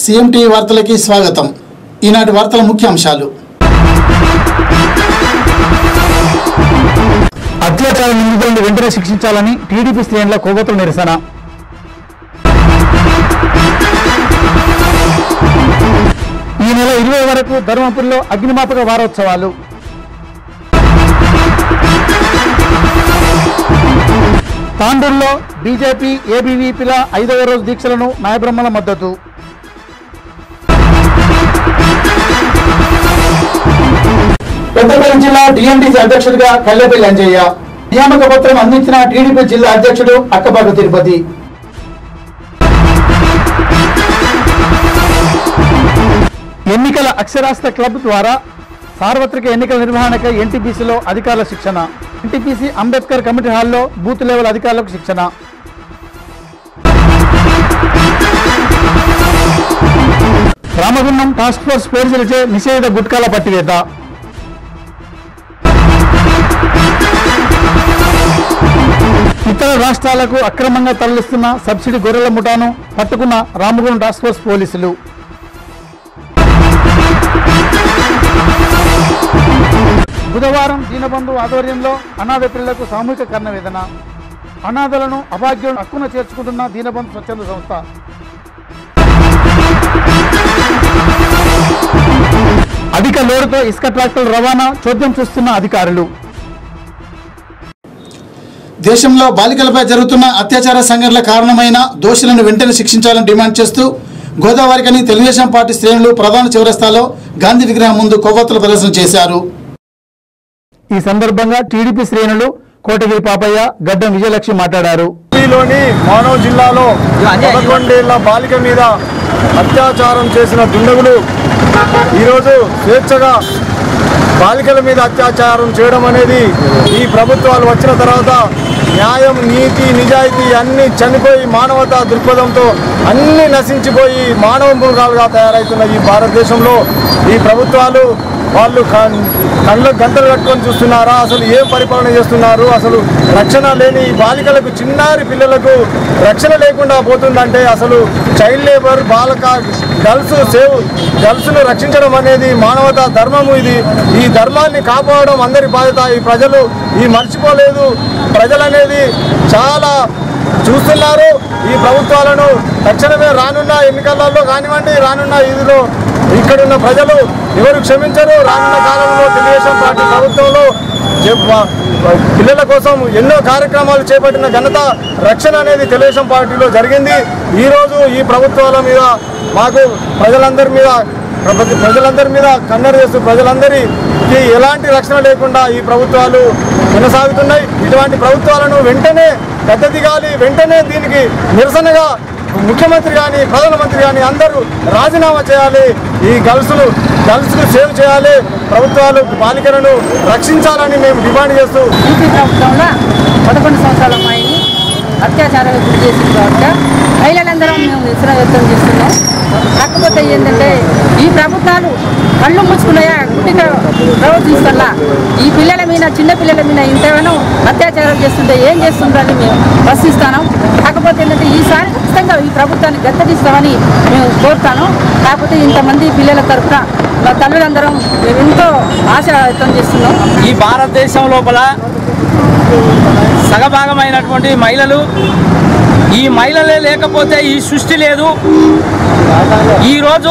CM TV వార్తలకి స్వాగతం ఈనాటి వార్తల ముఖ్యాంశాలు అత్యాచార నిందితులను వెంటనే శిక్షించాలని టీడీపీ శ్రేణుల కోగతుల నిరసన ఈ నెల ఇరవై వరకు ధర్మపురిలో అగ్నిమాపక వారోత్సవాలు తాండూరులో బీజేపీ ఏబీవీపీల ఐదవ రోజు దీక్షలను నాయబ్రహ్మల మద్దతు పెద్దపల్లి జిల్లా డిఎండిసి అధ్యక్షుడిగా కల్లెపల్లి అంజయ్య నియామక పత్రం అందించిన టీడీపీ జిల్లా అధ్యక్షుడు అక్కబాటు తిరుపతి ఎన్నికల అక్షరాస్యత క్లబ్ ద్వారా సార్వత్రిక ఎన్నికల నిర్వహణకై ఎన్టీపీసీలో అధికారుల శిక్షణ ఎన్టీపీసీ అంబేద్కర్ కమిటీ హాల్లో బూత్ లెవెల్ అధికారులకు శిక్షణ రామగుండం టాస్క్ ఫోర్స్ పోలీసులచే నిషేధిత గుట్కాల పట్టివేత ఇతర రాష్ట్రాలకు అక్రమంగా తరలిస్తున్న సబ్సిడీ గొర్రెల ముఠాను పట్టుకున్న రామగుండం టాస్క్ ఫోర్స్ పోలీసులు బుధవారం దీనబంధు ఆధ్వర్యంలో అనాథ పిల్లలకు సామూహిక కర్ణవేదన అనాథలను అభాగ్యులను హక్కున చేర్చుకుంటున్న దీనబంధు స్వచ్ఛంద సంస్థ అధిక లోడుతో ఇసుక ట్రాక్టర్ల రవాణా చోద్యం చూస్తున్న అధికారులు దేశంలో బాలికలపై జరుగుతున్న అత్యాచార సంఘటనల కారణమైన దోషులను వెంటనే శిక్షించాలని డిమాండ్ చేస్తూ గోదావరికని తెలుగుదేశం పార్టీ శ్రేణులు ప్రధాన చివరస్తాలో గాంధీ విగ్రహం ముందు కొవ్వొత్తుల ప్రదర్శన చేశారు ఈ సందర్భంగా టీడీపీ శ్రేణులు కోటగిరి పాపయ్య గడ్డం విజయలక్ష్మి మాట్లాడారు ఏపీలోని మానవ్ జిల్లాలో పదకొండేళ్ల బాలిక మీద అత్యాచారం చేసిన దుండగులు ఈరోజు స్వేచ్ఛగా బాలికల మీద అత్యాచారం చేయడం అనేది ఈ ప్రభుత్వాలు వచ్చిన తర్వాత న్యాయం నీతి నిజాయితీ అన్నీ చనిపోయి మానవతా దృక్పథంతో అన్నీ నశించిపోయి మానవ మృగాలుగా తయారవుతున్న ఈ భారతదేశంలో ఈ ప్రభుత్వాలు వాళ్ళు కన్- కళ్ళకు గంటలు కట్టుకొని చూస్తున్నారా అసలు ఏం పరిపాలన చేస్తున్నారు అసలు రక్షణ లేని ఈ బాలికలకు చిన్నారి పిల్లలకు రక్షణ లేకుండా పోతుందంటే అసలు చైల్డ్ లేబర్ బాలక గర్ల్స్ సేవ్ గర్ల్స్ను రక్షించడం అనేది మానవతా ధర్మము ఇది ఈ ధర్మాన్ని కాపాడడం అందరి బాధ్యత ఈ ప్రజలు ఈ మర్చిపోలేదు ప్రజలనేది చాలా చూస్తున్నారు ఈ ప్రభుత్వాలను తక్షణమే రానున్న ఎన్నికలలో కానివ్వండి రానున్న ఇదిలో ఇక్కడున్న ప్రజలు ఎవరు క్షమించరు రానున్న కాలంలో తెలుగుదేశం పార్టీ ప్రభుత్వంలో చెప్- పిల్లల కోసం ఎన్నో కార్యక్రమాలు చేపట్టిన ఘనత రక్షణ అనేది తెలుగుదేశం పార్టీలో జరిగింది ఈరోజు ఈ ప్రభుత్వాల మీద మాకు ప్రజలందరి మీద ప్రతి ప్రజలందరి మీద కన్నెర చేస్తూ ప్రజలందరికీ ఎలాంటి రక్షణ లేకుండా ఈ ప్రభుత్వాలు కొనసాగుతున్నాయి ఇటువంటి ప్రభుత్వాలను వెంటనే పెద్ద దిగాలి వెంటనే దీనికి నిరసనగా ముఖ్యమంత్రి కానీ ప్రధానమంత్రి కానీ అందరూ రాజీనామా చేయాలి ఈ గర్ల్స్ను గర్ల్స్ను సేవ్ చేయాలి ప్రభుత్వాలు బాలికలను రక్షించాలని మేము డిమాండ్ చేస్తూ యూపీ ప్రభుత్వంలో పదకొండు సంవత్సరాల అమ్మాయిని అత్యాచారాలకు గురి చేసింది కాబట్టి మహిళలందరం మేము నిరసన వ్యక్తం చేస్తున్నాం కాకపోతే ఏంటంటే ఈ ప్రభుత్వాలు కళ్ళు ముచ్చుకున్నాయా గుడ్డిగా ప్రవర్తిస్తల్లా ఈ పిల్లల మీద చిన్న పిల్లల మీద ఇంతగానో అత్యాచారం చేస్తుంటే ఏం చేస్తుంటారని మేము ప్రశ్నిస్తాను కాకపోతే ఏంటంటే ఈసారి ఖచ్చితంగా ఈ ప్రభుత్వాన్ని గద్దెదిస్తామని మేము కోరుతాను కాకపోతే ఇంతమంది పిల్లల తరఫున మా తల్లులందరం మేము ఎంతో ఆశ వ్యక్తం చేస్తున్నాం ఈ భారతదేశం లోపల సగభాగమైనటువంటి మహిళలు ఈ మహిళలే లేకపోతే ఈ సృష్టి లేదు ఈరోజు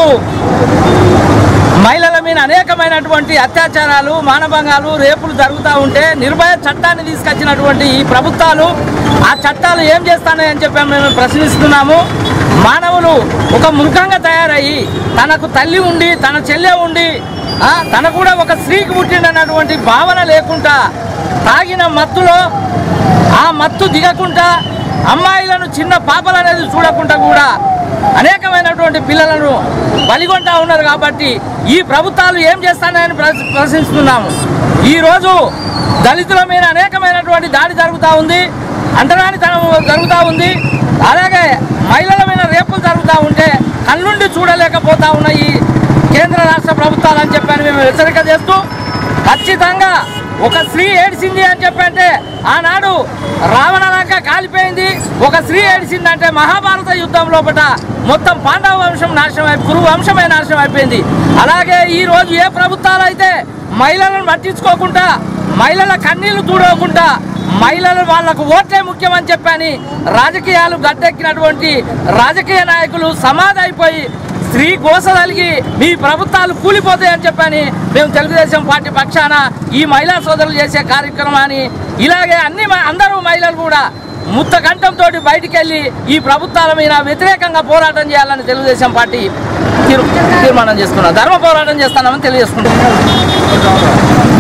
మహిళల మీద అనేకమైనటువంటి అత్యాచారాలు మానభంగాలు రేపులు జరుగుతూ ఉంటే నిర్భయ చట్టాన్ని తీసుకొచ్చినటువంటి ఈ ప్రభుత్వాలు ఆ చట్టాలు ఏం చేస్తానని చెప్పి మేము ప్రశ్నిస్తున్నాము మానవులు ఒక మృగంగా తయారయ్యి తనకు తల్లి ఉండి తన చెల్లె ఉండి ఆ, తన కూడా ఒక స్త్రీకి పుట్టిండన్నటువంటి భావన లేకుండా తాగిన మత్తులో ఆ మత్తు దిగకుండా అమ్మాయిలను చిన్న పాపలు అనేది చూడకుండా కూడా అనేకమైనటువంటి పిల్లలను బలిగొంటా ఉన్నారు కాబట్టి ఈ ప్రభుత్వాలు ఏం చేస్తానని ప్రశ- ప్రశ్నిస్తున్నాము ఈరోజు దళితుల మీద అనేకమైనటువంటి దాడి జరుగుతూ ఉంది అంటరానితనం జరుగుతూ ఉంది అలాగే మహిళల మీద రేపులు జరుగుతూ ఉంటే కళ్ళుండి చూడలేకపోతా ఉన్న ఈ కేంద్ర రాష్ట్ర ప్రభుత్వాలు అని చెప్పని మేము హెచ్చరిక చేస్తూ ఖచ్చితంగా ఒక స్త్రీ ఏడిసింది అని చెప్పంటే ఆనాడు రావణ లంక కాలిపోయింది ఒక స్త్రీ ఏడిసిందంటే మహాభారత యుద్ధం లోపల మొత్తం పాండవ వంశం నాశనం అయి కురు వంశమే నాశనం అయిపోయింది అలాగే ఈ రోజు ఏ ప్రభుత్వాలు అయితే మహిళలను పట్టించుకోకుండా మహిళల కన్నీళ్లు చూడకుండా మహిళలు వాళ్లకు ఓట్లే ముఖ్యమని చెప్పని రాజకీయాలు గట్టెక్కినటువంటి రాజకీయ నాయకులు సమాధి అయిపోయి స్త్రీ గోస కలిగి మీ ప్రభుత్వాలు కూలిపోతాయని చెప్పని మేము తెలుగుదేశం పార్టీ పక్షాన ఈ మహిళా సోదరులు చేసే కార్యక్రమాన్ని ఇలాగే అన్ని మ- అందరూ మహిళలు కూడా ముత్త కంఠంతో బయటికి వెళ్ళి ఈ ప్రభుత్వాల మీద వ్యతిరేకంగా పోరాటం చేయాలని తెలుగుదేశం పార్టీ తీర్- తీర్మానం చేసుకున్నాం ధర్మ పోరాటం చేస్తామని తెలియజేసుకుంటున్నాం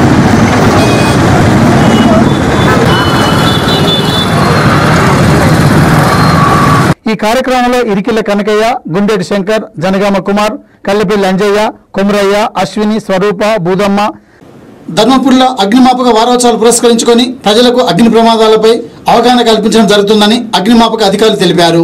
ఈ కార్యక్రమంలో ఇరికిల్ల కనకయ్య గుండేటి శంకర్ జనగామ కుమార్ కల్లెపల్లి అంజయ్య కొమరయ్య అశ్విని స్వరూప బూదమ్మ ధర్మపురిలో అగ్నిమాపక వారోత్సవాలు పురస్కరించుకొని ప్రజలకు అగ్ని ప్రమాదాలపై అవగాహన కల్పించడం జరుగుతుందని అగ్నిమాపక అధికారులు తెలిపారు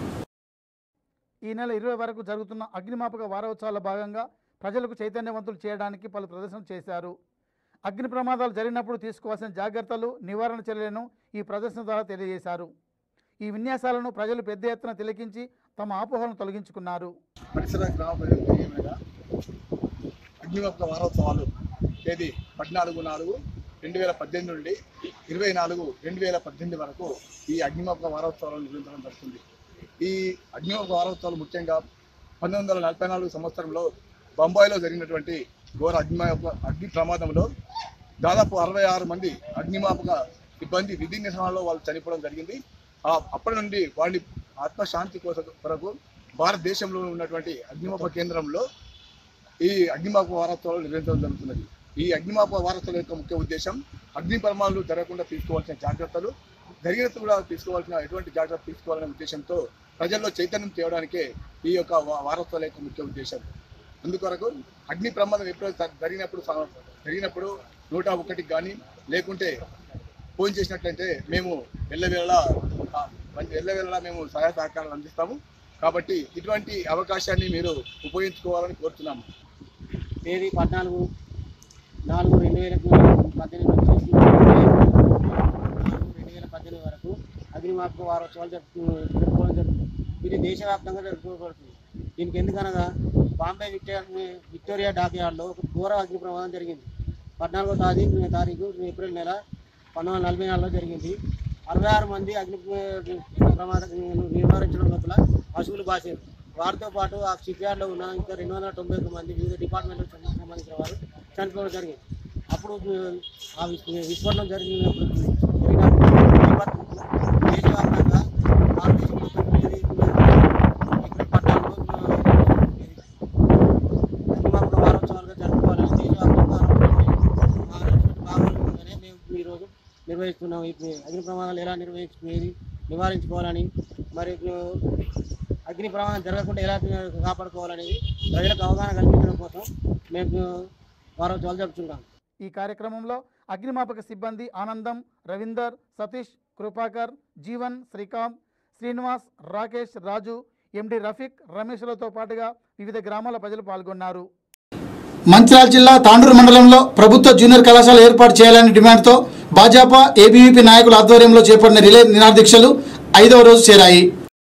ఈ నెల ఇరవై వరకు జరుగుతున్న అగ్నిమాపక వారోత్సవాల భాగంగా ప్రజలకు చైతన్యవంతులు చేయడానికి పలు ప్రదర్శనలు చేశారు అగ్ని ప్రమాదాలు జరిగినప్పుడు తీసుకోవాల్సిన జాగ్రత్తలు నివారణ చర్యలను ఈ ప్రదర్శన ద్వారా తెలియజేశారు ఈ విన్యాసాలను ప్రజలు పెద్ద ఎత్తున తిలకించి తమ ఆపోహలను తొలగించుకున్నారు పరిసర గ్రామ ప్రజలకు ఏమైనా అగ్నిమాపక వారోత్సవాలు తేదీ పద్నాలుగు నాలుగు రెండు వేల పద్దెనిమిది నుండి ఇరవై నాలుగు రెండు వేల పద్దెనిమిది వరకు ఈ అగ్నిమాపక వారోత్సవాలను నిర్వహించడం జరుగుతుంది ఈ అగ్నిమాపక వారోత్సవాలు ముఖ్యంగా పంతొమ్మిది వందల నలభై నాలుగు సంవత్సరంలో బొంబాయిలో జరిగినటువంటి ఘోర అగ్నిమాపక అగ్ని ప్రమాదంలో దాదాపు అరవై ఆరు మంది అగ్నిమాపక సిబ్బంది విధి నిర్వహణలో వాళ్ళు చనిపోవడం జరిగింది ఆ అప్పటి నుండి వాళ్ళ ఆత్మశాంతి కోసం కొరకు భారతదేశంలో ఉన్నటువంటి అగ్నిమాపక కేంద్రంలో ఈ అగ్నిమాపక వారోత్సవాలు నిర్వహించడం జరుగుతున్నది ఈ అగ్నిమాపక వారోత్సవాల యొక్క ముఖ్య ఉద్దేశం అగ్ని ప్రమాదాలు జరగకుండా తీసుకోవాల్సిన జాగ్రత్తలు జరిగినప్పుడు కూడా తీసుకోవాల్సిన ఎటువంటి జాగ్రత్త తీసుకోవాలనే ఉద్దేశంతో ప్రజల్లో చైతన్యం తేవడానికే ఈ యొక్క వా- వారోత్సవాల యొక్క ముఖ్య ఉద్దేశం అందుకొరకు అగ్ని ప్రమాదం ఎప్పుడో జ- జరిగినప్పుడు స- జరిగినప్పుడు నూట ఒకటికి కానీ లేకుంటే ఫోన్ చేసినట్లయితే మేము ఎల్లవేళలా ఆ, మంచి ఎల్లవేళలా మేము సహాయ సహకారాలు అందిస్తాము కాబట్టి ఇటువంటి అవకాశాన్ని మీరు ఉపయోగించుకోవాలని కోరుతున్నాము తేదీ పద్నాలుగు నాలుగు రెండు వేల పద్దెనిమిది నుంచి నాలుగు రెండు వేల పద్దెనిమిది వరకు అగ్నిమాపక వారోత్సవాలు జరుపు జరుపుకోవడం జరుగుతుంది ఇది దేశవ్యాప్తంగా జరుపుకోబడుతుంది దీనికి ఎందుకనగా బాంబే విక్టోరియా విక్టోరియా డాక్యార్డ్లో ఒక ఘోర అగ్ని ప్రమాదం జరిగింది పద్నాలుగో తారీఖు తారీఖు ఏప్రిల్ నెల పంతొమ్మిది వందల నలభై నాలుగులో జరిగింది అరవై ఆరు మంది అగ్ని ప్రమాదం నివారించడం లోపల పశువులు బాసారు వారితో పాటు ఆ షిప్ యార్డ్లో ఉన్న ఇంకా రెండు వందల తొంభై ఒక్క మంది వివిధ డిపార్ట్మెంట్లకు సంబంధించిన వారు చనిపోవడం జరిగింది అప్పుడు ఆ విస్- విస్ఫోటనం జరిగినప్పుడు జరిగిన నేపథ్యంలో దేశవ్యాప్తంగా భారతదేశం మొత్తం మీద ఏప్రిల్ పద్నాలుగు అగ్నిమాపక వారోత్సవాలుగా జరుపుకోవాలని దేశవ్యాప్తంగా భాగంగానే మేము ఈరోజు నిర్వహిస్తున్నాం ఈ అగ్ని ప్రమాదాలు ఎలా నిర్వహించుకునేది నివారించుకోవాలని మరి అగ్ని ప్రమాదం జరగకుండా ఎలా కాపాడుకోవాలనేది ప్రజలకు అవగాహన కల్పించడం కోసం మేము వారోత్సవాలు జరుపుతున్నాం ఈ కార్యక్రమంలో అగ్నిమాపక సిబ్బంది ఆనందం రవీందర్ సతీష్ కృపాకర్ జీవన్ శ్రీకాంత్ శ్రీనివాస్ రాకేష్ రాజు ఎండి రఫీక్ రమేష్లతో పాటుగా వివిధ గ్రామాల ప్రజలు పాల్గొన్నారు మంచిర్యాల జిల్లా తాండూరు మండలంలో ప్రభుత్వ జూనియర్ కళాశాల ఏర్పాటు చేయాలనే డిమాండ్తో భాజపా ఏబీవీపీ నాయకుల ఆధ్వర్యంలో చేపట్టిన రిలే నిరాదీక్షలు ఐదవ రోజు చేరాయి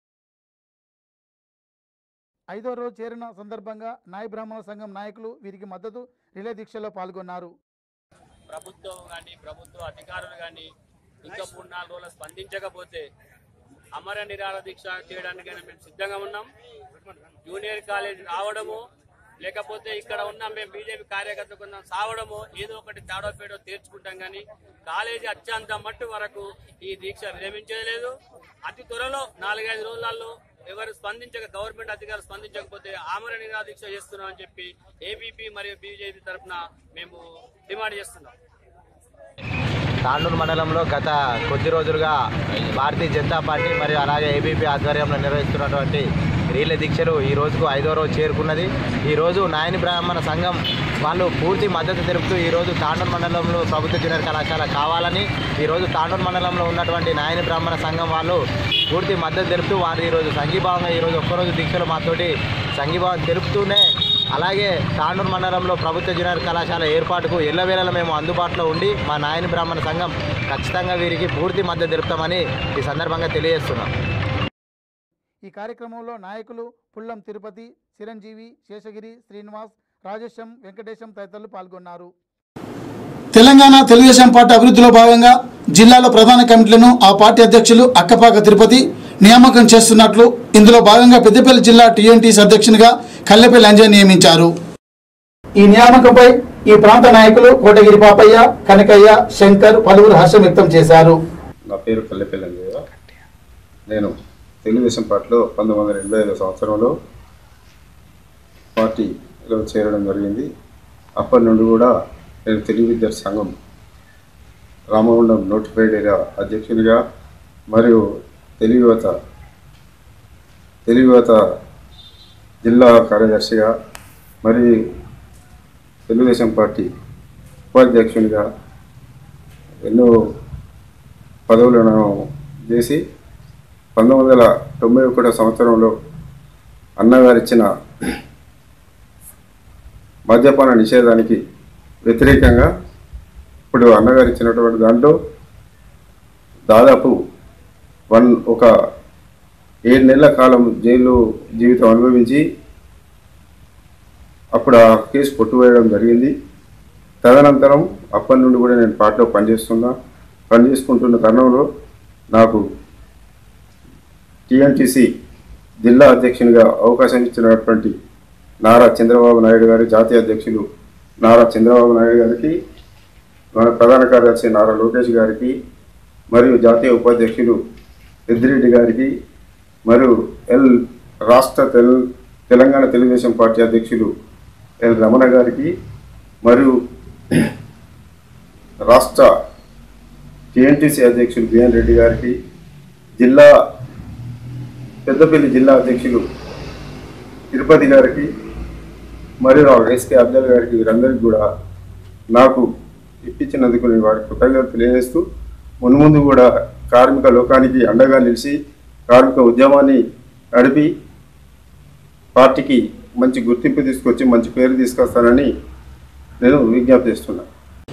ఐదో రోజు చేరిన సందర్భంగా నాయ బ్రాహ్మణ సంఘం నాయకులు వీరికి మద్దతు రిలే దీక్షలో పాల్గొన్నారు ప్రభుత్వం కానీ ప్రభుత్వ అధికారులు కానీ ఇంకా మూడు నాలుగు రోజులు స్పందించకపోతే అమర నిరాహార దీక్ష చేయడానికైనా మేము సిద్ధంగా ఉన్నాం జూనియర్ కాలేజ్ రావడము లేకపోతే ఇక్కడ ఉన్న మేము బీజేపీ కార్యకర్తలు కొంచెం సావడము ఏదో ఒకటి తాడో పేడో తీర్చుకుంటాం కానీ కాలేజీ అత్యంత మట్టు వరకు ఈ దీక్ష విరమించలేదు అతి త్వరలో నాలుగైదు రోజులలో ఎవరు స్పందించక గవర్నమెంట్ అధికారులు స్పందించకపోతే ఆమర నిరాహార దీక్ష చేస్తున్నామని చెప్పి ఏబీపీ మరియు బీజేపీ తరఫున మేము డిమాండ్ చేస్తున్నాం తాండూరు మండలంలో గత కొద్ది రోజులుగా భారతీయ జనతా పార్టీ మరియు అలాగే ఏబీపీ ఆధ్వర్యంలో నిర్వహిస్తున్నటువంటి రీల దీక్షలు ఈ రోజుకు ఐదో రోజు చేరుకున్నది ఈ రోజు నాయని బ్రాహ్మణ సంఘం వాళ్ళు పూర్తి మద్దతు తెలుపుతూ ఈ రోజు తాండూరు మండలంలో ప్రభుత్వ జూనియర్ కళాశాల కావాలని ఈ రోజు తాండూరు మండలంలో ఉన్నటువంటి నాయని బ్రాహ్మణ సంఘం వాళ్ళు పూర్తి మద్దతు తెలుపుతూ వారు ఈరోజు సంఘీభావంగా ఈరోజు ఒక్కరోజు దీక్షలు మాతోటి సంఘీభావం తెలుపుతూనే అలాగే తాండూరు మండలంలో ప్రభుత్వ జూనియర్ కళాశాల ఏర్పాటుకు ఎల్లవేళలా మేము అందుబాటులో ఉండి మా నాయని బ్రాహ్మణ సంఘం ఖచ్చితంగా వీరికి పూర్తి మద్దతు తెలుపుతామని ఈ సందర్భంగా తెలియజేస్తున్నాం ఈ కార్యక్రమంలో నాయకులు పుల్లం తిరుపతి చిరంజీవి శేషగిరి శ్రీనివాస్ రాజేశం వెంకటేశం తదితరులు పాల్గొన్నారు తెలంగాణ తెలుగుదేశం పార్టీ అభివృద్ధిలో భాగంగా జిల్లాలో ప్రధాన కమిటీలను ఆ పార్టీ అధ్యక్షులు అక్కపాక తిరుపతి నియామకం చేస్తున్నట్లు ఇందులో భాగంగా పెద్దపల్లి జిల్లా టీఎన్టీసీ అధ్యక్షునిగా కల్లెపల్లి అంజయ్ నియమించారు ఈ నియామకంపై ఈ ప్రాంత నాయకులు కోటగిరి పాపయ్య కనకయ్య శంకర్ పలువురు హర్షం వ్యక్తం చేశారు నా పేరు కల్లెపల్లి అంజయ్య నేను తెలుగుదేశం పార్టీలో పంతొమ్మిది వందల ఎనభై ఐదో సంవత్సరంలో పార్టీలో చేరడం జరిగింది అప్పటి నుండి కూడా నేను తెలుగు విద్యార్థి సంఘం రామగుండం నోటిఫైడ్ ఏరియా అధ్యక్షునిగా మరియు తెలుగు యువత తెలుగు యువత జిల్లా కార్యదర్శిగా మరియు తెలుగుదేశం పార్టీ ఉపాధ్యక్షునిగా ఎన్నో పదవులను చేసి పంతొమ్మిది వందల తొంభై ఒకటో సంవత్సరంలో అన్నగారిచ్చిన మద్యపాన నిషేధానికి వ్యతిరేకంగా ఇప్పుడు అన్నగారు ఇచ్చినటువంటి దాంట్లో దాదాపు వన్ ఒక ఏడు నెలల కాలం జైలు జీవితం అనుభవించి అప్పుడు ఆ కేసు కొట్టువేయడం జరిగింది తదనంతరం అప్పటి నుండి కూడా నేను పార్టీలో పనిచేస్తున్నా పనిచేసుకుంటున్న తరుణంలో నాకు టిఎన్టీసీ జిల్లా అధ్యక్షునిగా అవకాశం ఇచ్చినటువంటి నారా చంద్రబాబు నాయుడు గారి జాతీయ అధ్యక్షులు నారా చంద్రబాబు నాయుడు గారికి మన ప్రధాన కార్యదర్శి నారా లోకేష్ గారికి మరియు జాతీయ ఉపాధ్యక్షులు పెద్దిరెడ్డి గారికి మరియు ఎల్ రాష్ట్ర తెల్ తెలంగాణ తెలుగుదేశం పార్టీ అధ్యక్షులు ఎల్ రమణ గారికి మరియు రాష్ట్ర టిఎన్టీసీ అధ్యక్షులు బిఎన్ రెడ్డి గారికి జిల్లా పెద్దపల్లి జిల్లా అధ్యక్షులు తిరుపతి గారికి మరియు నా ఎస్కే అబ్దుల్ గారికి వీరందరికీ కూడా నాకు ఇప్పించినందుకు నేను వారికి కృతజ్ఞతలు తెలియజేస్తూ మున్ముందు కూడా కార్మిక లోకానికి అండగా నిలిచి కార్మిక ఉద్యమాన్ని నడిపి పార్టీకి మంచి గుర్తింపు తీసుకొచ్చి మంచి పేరు తీసుకొస్తానని నేను విజ్ఞప్తి చేస్తున్నాను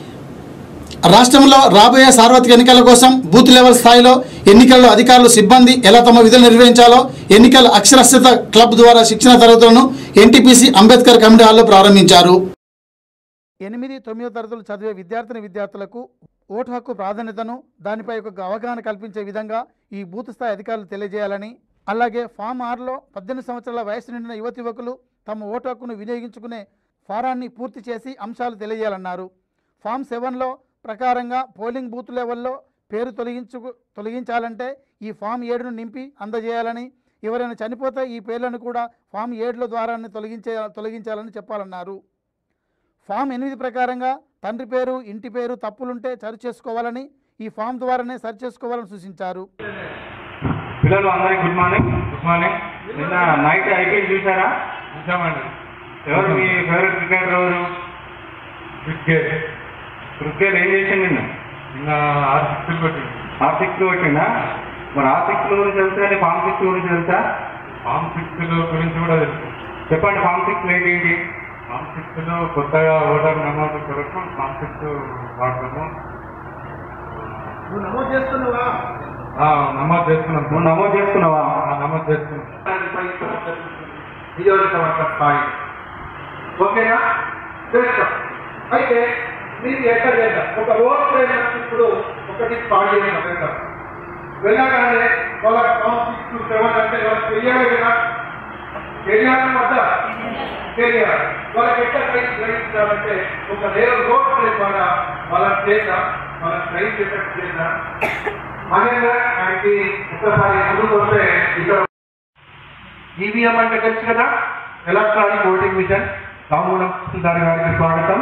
రాష్ట్రంలో రాబోయే సార్వత్రిక ఎన్నికల కోసం బూత్ లెవెల్ స్థాయిలో ఎన్నికల్లో అధికారులు సిబ్బంది ఎలా తమ విధులు నిర్వహించాలో ఎన్నికల అక్షరస్యత క్లబ్ ద్వారా శిక్షణ తరగతులను ఎన్టీపీసీ అంబేద్కర్ కమిటీ హాల్లో ప్రారంభించారు ఎనిమిది తొమ్మిదో తరగతులు చదివే విద్యార్థిని విద్యార్థులకు ఓటు హక్కు ప్రాధాన్యతను దానిపై ఒక అవగాహన కల్పించే విధంగా ఈ బూత్ స్థాయి అధికారులు తెలియజేయాలని అలాగే ఫామ్ ఆరులో పద్దెనిమిది సంవత్సరాల వయసు నిండిన యువతి యువకులు తమ ఓటు హక్కును వినియోగించుకునే ఫారాన్ని పూర్తి చేసి అంశాలు తెలియజేయాలన్నారు ఫామ్ సెవెన్లో ప్రకారంగా పోలింగ్ బూత్ లెవెల్లో పేరు తొలగించు తొలగించాలంటే ఈ ఫామ్ ఏడును నింపి అందజేయాలని ఎవరైనా చనిపోతే ఈ పేర్లను కూడా ఫామ్ ఏడుల ద్వారా తొలగించే తొలగించాలని చెప్పాలన్నారు ఫామ్ ఎనిమిది ప్రకారంగా తండ్రి పేరు ఇంటి పేరు తప్పులుంటే సరి చేసుకోవాలని ఈ ఫామ్ ద్వారానే సరి చేసుకోవాలని సూచించారు పిల్లలు అందరికి గుడ్ మార్నింగ్ గుడ్ మార్నింగ్ నిన్న నైట్ ఐపీఎల్ చూసారా చూసామండి ఎవరు మీ ఫేవరెట్ క్రికెటర్ ఎవరు క్రికెట్ క్రికెట్ ఏం చేసిండు నిన్న నిన్న ఆరు సిక్స్లు కొట్టిండు ఆరు సిక్స్లు కొట్టిండా మరి ఆ సిక్స్ల గురించి తెలుసా అండి ఫామ్ సిక్స్ గురించి తెలుసా ఫామ్ సిక్స్ల గురించి కూడా తెలుసు చెప్పండి ఫామ్ సిక్స్ ఏంటి ఏంటి ఫామ్ సిక్స్లో కొత్తగా ఓటర్ నమోదు కొరకు ఫామ్ సిక్స్ వాడతాము నువ్వు నమోదు చేస్తున్నావా నమోదు చేసుకున్నాం నువ్వు నమోదు చేసుకున్నావా నమోదు చేసుకున్నాం నియోజకవర్గ స్థాయి ఓకేనా చేస్తాం అయితే మీరు ఎక్కడ చేద్దాం ఒక రోడ్ ట్రైన్ ఇప్పుడు ఒకటి స్టార్ట్ చేయడం వెళ్తాం వెళ్ళగానే వాళ్ళ ఫామ్ సిక్స్ సెవెన్ అంటే వాళ్ళకి తెలియాలి కదా తెలియాలి వద్ద తెలియాలి వాళ్ళకి ఎట్లా ట్రైన్ గ్రహించాలంటే ఒక రేవు రోడ్ ట్రైన్ ద్వారా వాళ్ళని చేద్దాం వాళ్ళని ట్రైన్ చేసేట్టు చేద్దాం మహేంద్ర ఆయనకి ఒకసారి ముందుకు వస్తే ఇక్కడ ఈవీఎం అంటే తెలుసు కదా ఎలక్ట్రానిక్ ఓటింగ్ మిషన్ రామూలం దాని గారికి స్వాగతం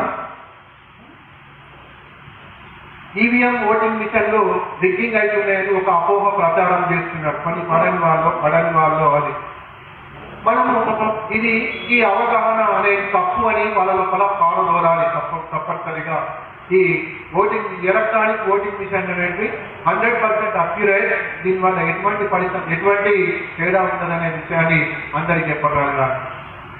ఈవీఎం ఓటింగ్ మిషన్లు రిగ్గింగ్ అవుతున్నాయని ఒక అపోహ ప్రచారం చేస్తున్నారు కొన్ని పడని వాళ్ళు పడని వాళ్ళు అది మనము ఇది ఈ అవగాహన అనేది తప్పు అని వాళ్ళ లోపల పారదోలాలి తప్ప తప్పనిసరిగా ఈ ఓటింగ్ ఎలక్ట్రానిక్ ఓటింగ్ మిషన్ అనేది హండ్రెడ్ పర్సెంట్ అక్యురేట్ దీనివల్ల ఎటువంటి ఫలితం ఎటువంటి తేడా ఉంటుందనే విషయాన్ని అందరికీ చెప్పగలగాలి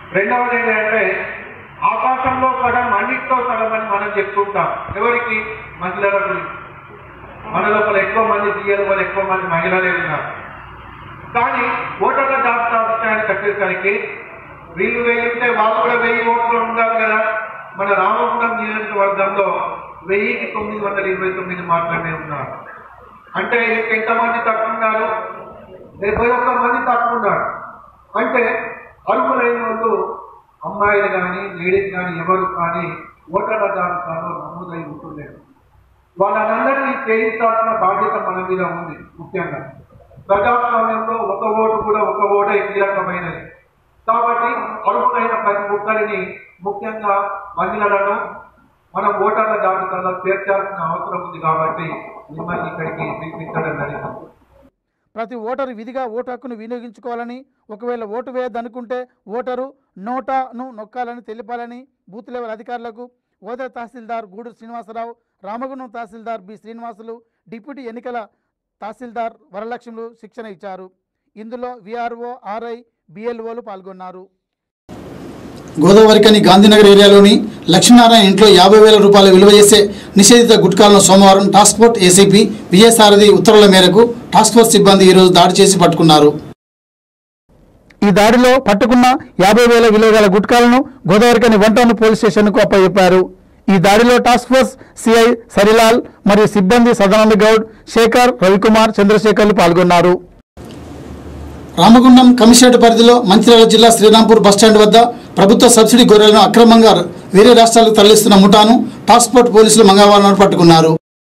రెండవది ఏంటంటే ఆకాశంలో సగం అన్నిటితో సగం అని మనం చెప్తుంటాం ఎవరికి మహిళల గురించి మన లోపల ఎక్కువ మంది తీయలు వాళ్ళు ఎక్కువ మంది మహిళలే ఉన్నారు కానీ ఓటర్ల జాబితా విషయానికి వచ్చేసరికి వీళ్ళు వెయ్యి ఉంటే వాళ్ళు కూడా వెయ్యి ఓట్లు ఉండాలి కదా మన రామగుండం నియోజకవర్గంలో వెయ్యికి తొమ్మిది వందల ఇరవై తొమ్మిది మాత్రమే ఉన్నారు అంటే ఎంతమంది తక్కువ ఉన్నారు డెబ్బై ఒక్క మంది తక్కువ ఉన్నారు అంటే అర్హులైన వాళ్ళు అమ్మాయిలు కానీ లేడీస్ కానీ ఎవరు కానీ ఓటర్ల జాబితాలో నమోదై ఉంటుండేది వాళ్ళందరినీ చేయించాల్సిన బాధ్యత మన మీద ఉంది ముఖ్యంగా ప్రజాస్వామ్యంలో ఒక ఓటు కూడా ఒక ఓటే కీలకమైనది కాబట్టి అర్హులైన ప్రతి ఒక్కరిని ముఖ్యంగా మహిళలను మనం ఓటర్ల జాబితాలో చేర్చాల్సిన అవసరం ఉంది కాబట్టి మిమ్మల్ని ఇక్కడికి పిలిపించడం జరిగింది ప్రతి ఓటరు విధిగా ఓటు హక్కును వినియోగించుకోవాలని ఒకవేళ ఓటు వేయద్దనుకుంటే ఓటరు నోటాను నొక్కాలని తెలిపాలని బూత్ లెవెల్ అధికారులకు ఓదర తహసీల్దార్ గూడూరు శ్రీనివాసరావు రామగుండం తహసీల్దార్ బి శ్రీనివాసులు డిప్యూటీ ఎన్నికల తహసీల్దార్ వరలక్ష్ములు శిక్షణ ఇచ్చారు ఇందులో విఆర్ఓ ఆర్ఐ బిఎల్ఓలు పాల్గొన్నారు గోదావరికని గాంధీనగర్ ఏరియాలోని లక్ష్మీనారాయణ ఇంట్లో యాభై వేల రూపాయల విలువ చేసే నిషేధిత గుట్కాలను సోమవారం టాస్క్ ఫోర్స్ ఏసీపీ విజయసారథి ఉత్తర్వుల మేరకు టాస్క్ ఫోర్స్ సిబ్బంది ఈరోజు దాడి చేసి పట్టుకున్నారు ఈ దాడిలో పట్టుకున్న యాభై వేల విలువ గల గుట్కాలను గోదావరికని వంటను పోలీస్ స్టేషన్కు అప్పచెప్పారు ఈ దాడిలో టాస్క్ ఫోర్స్ సిఐ సరిలాల్ మరియు సిబ్బంది సదానంద గౌడ్ శేఖర్ రవికుమార్ చంద్రశేఖర్లు పాల్గొన్నారు రామగుండం కమిషనరేట్ పరిధిలో మంచిర్యాల జిల్లా శ్రీరాంపూర్ బస్టాండ్ వద్ద ప్రభుత్వ సబ్సిడీ గొర్రెలను అక్రమంగా వేరే రాష్ట్రాలకు తరలిస్తున్న ముఠాను టాస్క్ ఫోర్స్ పోలీసులు మంగళవారం నాడు పట్టుకున్నారు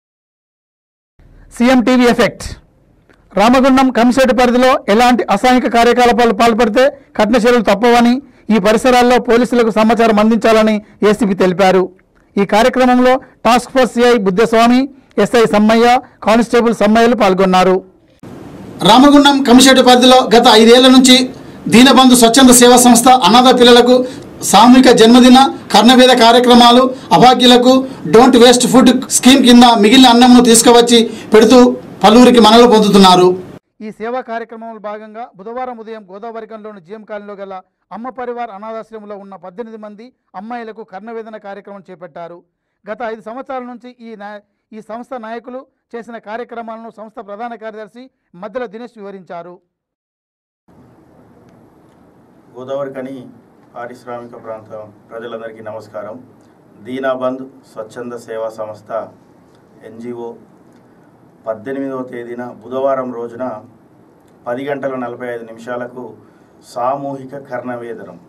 CM TV effect Ramagundam commissionerate పరిధిలో ఎలాంటి అసాంఘిక కార్యకలాపాలు పాల్పడితే కఠిన చర్యలు తప్పవని ఈ పరిసరాల్లో పోలీసులకు సమాచారం అందించాలని ఏసీపీ తెలిపారు ఈ కార్యక్రమంలో task force CI Buddhaswamy SI Sammaiah constable సమ్మయ్యలు పాల్గొన్నారు రామగుండం కమిషనరేట్ పరిధిలో గత ఐదేళ్ల నుంచి దీనబంధు స్వచ్ఛంద సేవా సంస్థ అనాథ పిల్లలకు సామూహిక జన్మదిన కర్ణవేద కార్యక్రమాలు అభాగ్యులకు డోంట్ వేస్ట్ ఫుడ్ స్కీమ్ కింద మిగిలిన అన్నంను తీసుకువచ్చి పెడుతూ పలువురికి మనలు పొందుతున్నారు ఈ సేవా కార్యక్రమంలో భాగంగా బుధవారం ఉదయం గోదావరికంలోని జిఎం కాలనీలో గల అమ్మ పరివార్ అనాథాశ్రమంలో ఉన్న పద్దెనిమిది మంది అమ్మాయిలకు కర్ణవేదన కార్యక్రమం చేపట్టారు గత ఐదు సంవత్సరాల నుంచి ఈ నా ఈ సంస్థ నాయకులు చేసిన కార్యక్రమాలను సంస్థ ప్రధాన కార్యదర్శి మధ్యల దినేష్ వివరించారు గోదావరి కని పారిశ్రామిక ప్రాంతం ప్రజలందరికీ నమస్కారం దీనాబంద్ స్వచ్ఛంద సేవా సంస్థ ఎన్జిఓ పద్దెనిమిదవ తేదీన బుధవారం రోజున పది గంటల నలభై ఐదు నిమిషాలకు సామూహిక కర్ణవేదనం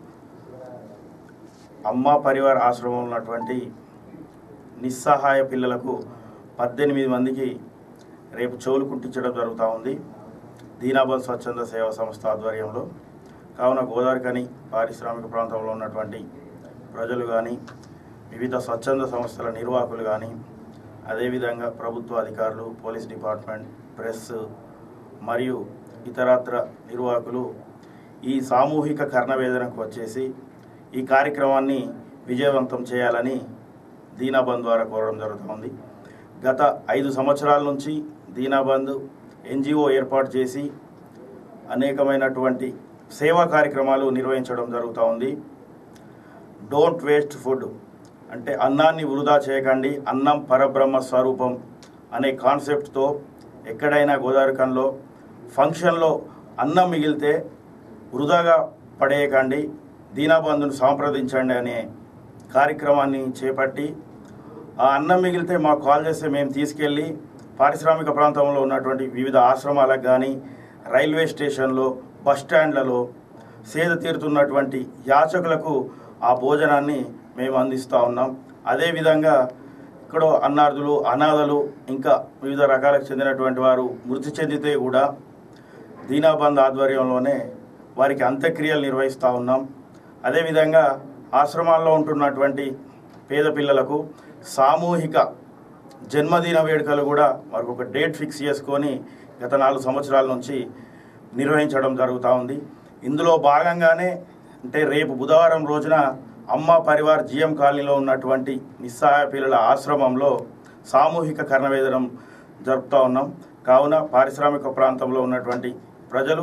అమ్మా పరివార్ ఆశ్రమంలో ఉన్నటువంటి నిస్సహాయ పిల్లలకు పద్దెనిమిది మందికి రేపు చెవులు కుట్టించడం జరుగుతూ ఉంది దీనాబంద్ స్వచ్ఛంద సేవా సంస్థ ఆధ్వర్యంలో కావున గోదావరి కని పారిశ్రామిక ప్రాంతంలో ఉన్నటువంటి ప్రజలు కానీ వివిధ స్వచ్ఛంద సంస్థల నిర్వాహకులు కానీ అదేవిధంగా ప్రభుత్వ అధికారులు పోలీస్ డిపార్ట్మెంట్ ప్రెస్ మరియు ఇతరత్ర నిర్వాహకులు ఈ సామూహిక కర్ణవేదనకు వచ్చేసి ఈ కార్యక్రమాన్ని విజయవంతం చేయాలని దీనాబంద్ ద్వారా కోరడం జరుగుతుంది గత ఐదు సంవత్సరాల నుంచి దీనాబంద్ ఎన్జిఓ ఏర్పాటు చేసి అనేకమైనటువంటి సేవా కార్యక్రమాలు నిర్వహించడం జరుగుతూ ఉంది డోంట్ వేస్ట్ ఫుడ్ అంటే అన్నాన్ని వృధా చేయకండి అన్నం పరబ్రహ్మ స్వరూపం అనే కాన్సెప్ట్తో ఎక్కడైనా గోదావరికంలో ఫంక్షన్లో అన్నం మిగిలితే వృధాగా పడేయకండి దీనాబంధుని సంప్రదించండి అనే కార్యక్రమాన్ని చేపట్టి ఆ అన్నం మిగిలితే మాకు కాల్ చేస్తే మేము తీసుకెళ్ళి పారిశ్రామిక ప్రాంతంలో ఉన్నటువంటి వివిధ ఆశ్రమాలకు కానీ రైల్వే స్టేషన్లో బస్ స్టాండ్లలో సేద తీరుతున్నటువంటి యాచకులకు ఆ భోజనాన్ని మేము అందిస్తూ ఉన్నాం అదేవిధంగా ఇక్కడ అన్నార్థులు అనాథలు ఇంకా వివిధ రకాలకు చెందినటువంటి వారు మృతి చెందితే కూడా దీనాబంద్ ఆధ్వర్యంలోనే వారికి అంత్యక్రియలు నిర్వహిస్తూ ఉన్నాం అదేవిధంగా ఆశ్రమాల్లో ఉంటున్నటువంటి పేద పిల్లలకు సామూహిక జన్మదిన వేడుకలు కూడా వారికి ఒక డేట్ ఫిక్స్ చేసుకొని గత నాలుగు సంవత్సరాల నుంచి నిర్వహించడం జరుగుతూ ఉంది ఇందులో భాగంగానే అంటే రేపు బుధవారం రోజున అమ్మ పరివార్ జిఎం కాలనీలో ఉన్నటువంటి నిస్సహాయ పిల్లల ఆశ్రమంలో సామూహిక కర్ణవేదనం జరుపుతూ ఉన్నాం కావున పారిశ్రామిక ప్రాంతంలో ఉన్నటువంటి ప్రజలు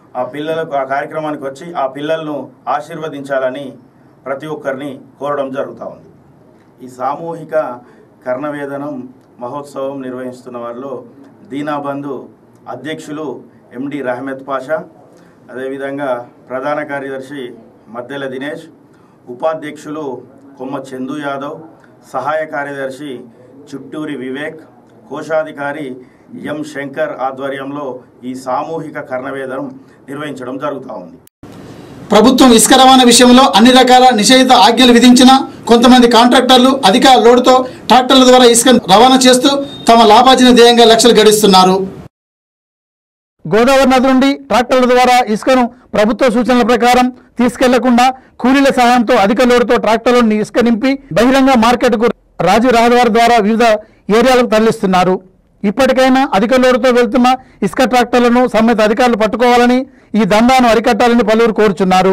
ఆ పిల్లలకు ఆ కార్యక్రమానికి వచ్చి ఆ పిల్లలను ఆశీర్వదించాలని ప్రతి ఒక్కరిని కోరడం జరుగుతూ ఉంది ఈ సామూహిక కర్ణవేదనం మహోత్సవం నిర్వహిస్తున్న వారిలో దీనాబంధు అధ్యక్షులు ఎండి రహమత్ పాషా అదేవిధంగా ప్రధాన కార్యదర్శి మద్దెల దినేష్ ఉపాధ్యక్షులు కొమ్మ చందు యాదవ్ సహాయ కార్యదర్శి చుట్టూరి వివేక్ కోశాధికారి ఎం శంకర్ ఆధ్వర్యంలో ఈ సామూహిక కర్ణవేదనం నిర్వహించడం జరుగుతూ ఉంది ప్రభుత్వం ఇసుక రవాణా విషయంలో అన్ని రకాల నిషేధిత ఆజ్ఞలు విధించిన కొంతమంది కాంట్రాక్టర్లు అధిక లోడుతో ట్రాక్టర్ల ద్వారా ఇసుక రవాణా చేస్తూ తమ లాభార్జన ధ్యేయంగా లక్షలు గడిస్తున్నారు గోదావరి నది నుండి ట్రాక్టర్ల ద్వారా ఇసుకను ప్రభుత్వ సూచనల ప్రకారం తీసుకెళ్లకుండా కూలీల సహాయంతో అధిక లోడుతో ట్రాక్టర్లను ఇసుక నింపి బహిరంగ మార్కెట్కు రాజు రహదారి ద్వారా వివిధ ఏరియాలకు తరలిస్తున్నారు ఇప్పటికైనా అధిక లోడుతో వెళ్తున్న ఇసుక ట్రాక్టర్లను సంబంధిత అధికారులు పట్టుకోవాలని ఈ దందాను అరికట్టాలని పలువురు కోరుచున్నారు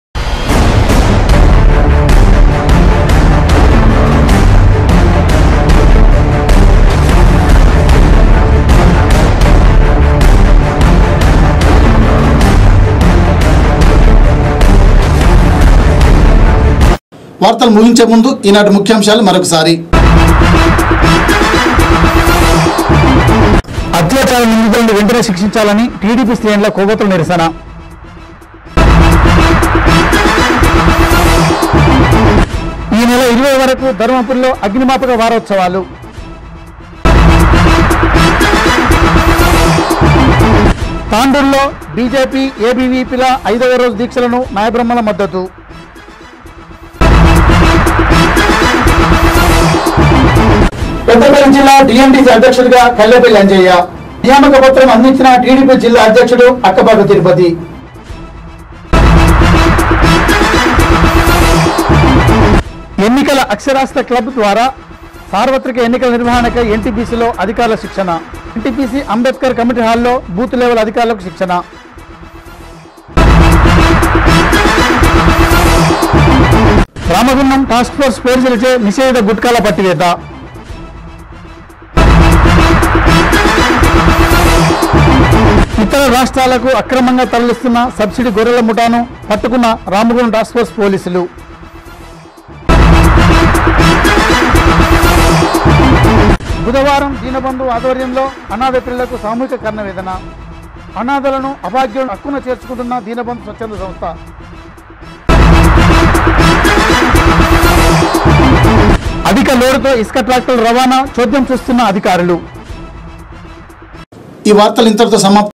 వార్తలు ముగించే ముందు ఈనాటి ముఖ్యాంశాలు మరొకసారి అత్యాచార నిందితులను వెంటనే శిక్షించాలని టీడీపీ శ్రేణుల కొవ్వొత్తుల నిరసన ఈ నెల ఇరవై వరకు ధర్మపురిలో అగ్నిమాపక వారోత్సవాలు తాండూరులో బీజేపీ ఏబీవీపీల ఐదవ రోజు దీక్షలను నాయబ్రహ్మల మద్దతు పెద్దపల్లి జిల్లా డిఎంటీసీ అధ్యక్షుడిగా కల్లెపల్లి అంజయ్య నియామక పత్రం అందించిన టీడీపీ జిల్లా అధ్యక్షుడు అక్కపాక తిరుపతి ఎన్నికల అక్షరాస్యత క్లబ్ ద్వారా సార్వత్రిక ఎన్నికల నిర్వహణకై ఎన్టీపీసీలో అధికారుల శిక్షణ ఎన్టీపీసీ అంబేద్కర్ కమిటీ హాల్లో బూత్ లెవెల్ అధికారులకు శిక్షణ రామగుండం టాస్క్ ఫోర్స్ పోలీసులచే నిషేధిత గుట్కాల పట్టివేత ఇతర రాష్ట్రాలకు అక్రమంగా తరలిస్తున్న సబ్సిడీ గొర్రెల ముఠాను పట్టుకున్న రామగుండం టాస్క్ ఫోర్స్ పోలీసులు బుధవారం దీనబంధు ఆధ్వర్యంలో అనాథ పిల్లలకు సామూహిక కర్ణవేదన అనాథలను అభాగ్యులను హక్కున చేర్చుకుంటున్న దీనబంధు స్వచ్ఛంద సంస్థ అధిక లోడుతో ఇసుక ట్రాక్టర్ రవాణా చోద్యం చూస్తున్న అధికారులు ఈ వార్తలు ఇంతటితో సమాప్తం